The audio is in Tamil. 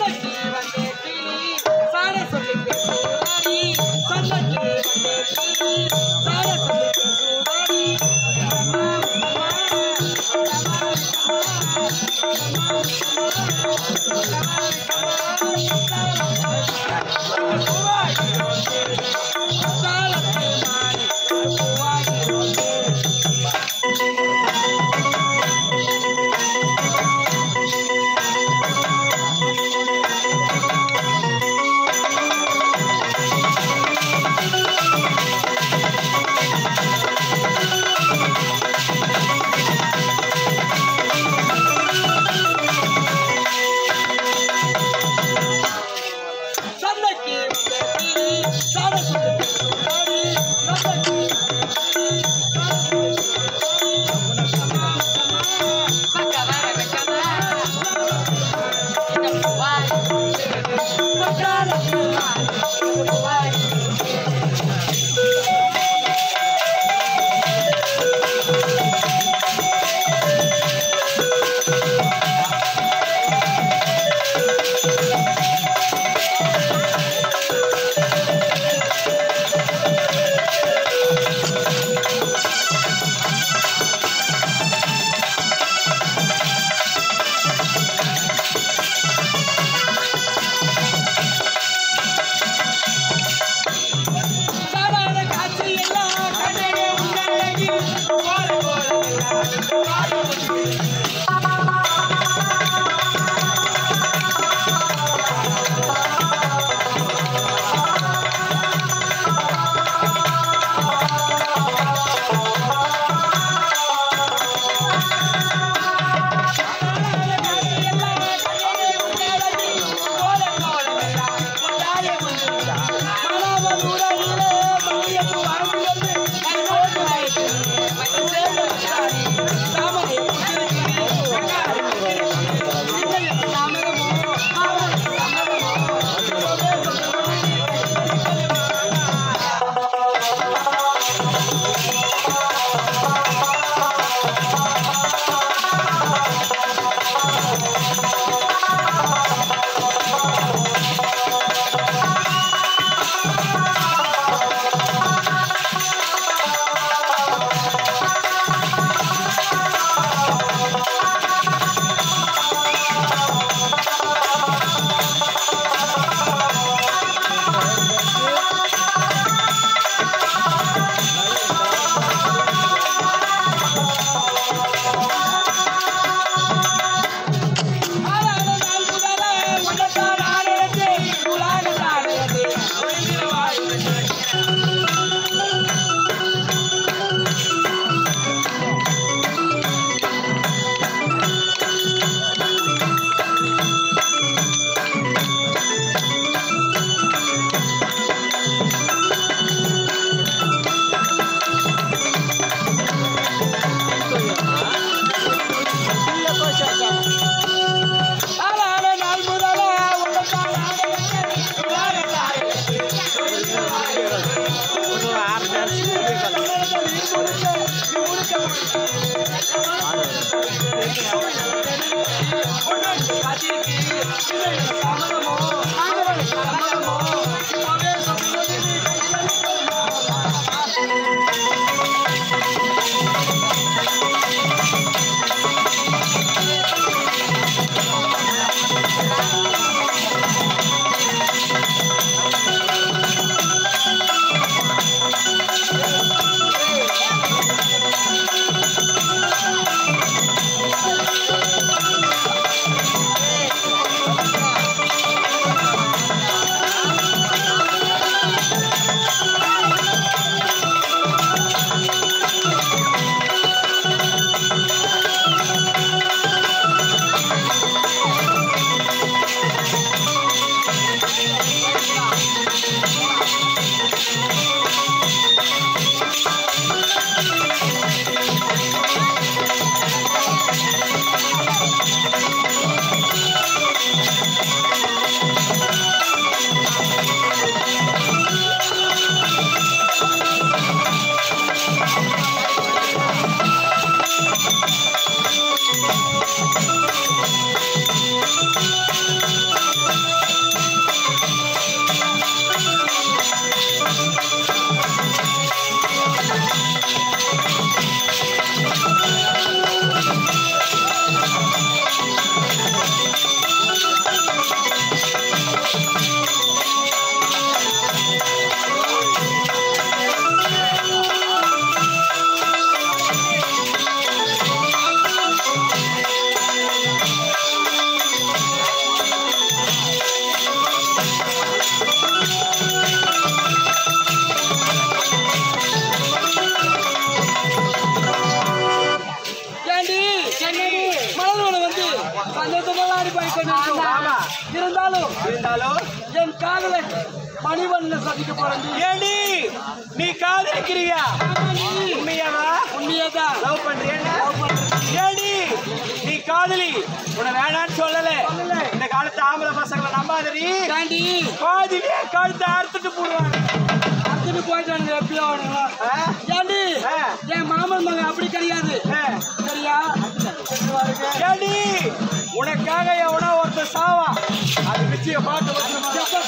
சந்தைக்கு வந்தே கிளி சாட சொல்லி பேசுறாடி சந்தைக்கு வந்தே கிளி சாட சொல்லி பேசுறாடி அம்மா, அம்மா, சாலத்து மாறி பூவாகிறோம் சந்தைக்கு வந்த கிளி சாட சொல்லி பேசுறாடி சந்தைக்கு வந்த கிளி சாட சொல்லி பேசுறாடி அம்மா, அம்மா, பட்டாளத்து மாறி பூவாகிறோம் இருந்தாலும் இருந்தாலும் என் காதலை மணிவண்ண சந்திக்க போறேன் ஏடி நீ காதலிக்கிறியா உண்மையாவா உண்மையேதான் லவ் பண்றியா ஏடி நீ காதலி உன்னை வேணான்னு சொல்லல இந்த காலத்து ஆம்பளை பசங்களை நம்பாதடி தாண்டி பாதிலே கழுத்தை அறுத்துட்டு போடுவாங்க அடுத்துட்டு போயிட்டு வந்து எப்படியோ அவனுங்களா ஆ? ஏண்டி ஆ. என் மாமன் மகன் அப்படி கிடையாது ஆ. சரியா ஏடி உனக்காக எவனோ ஒருத்தர் சாவா அது நிச்சயம் பார்த்து வந்துருமா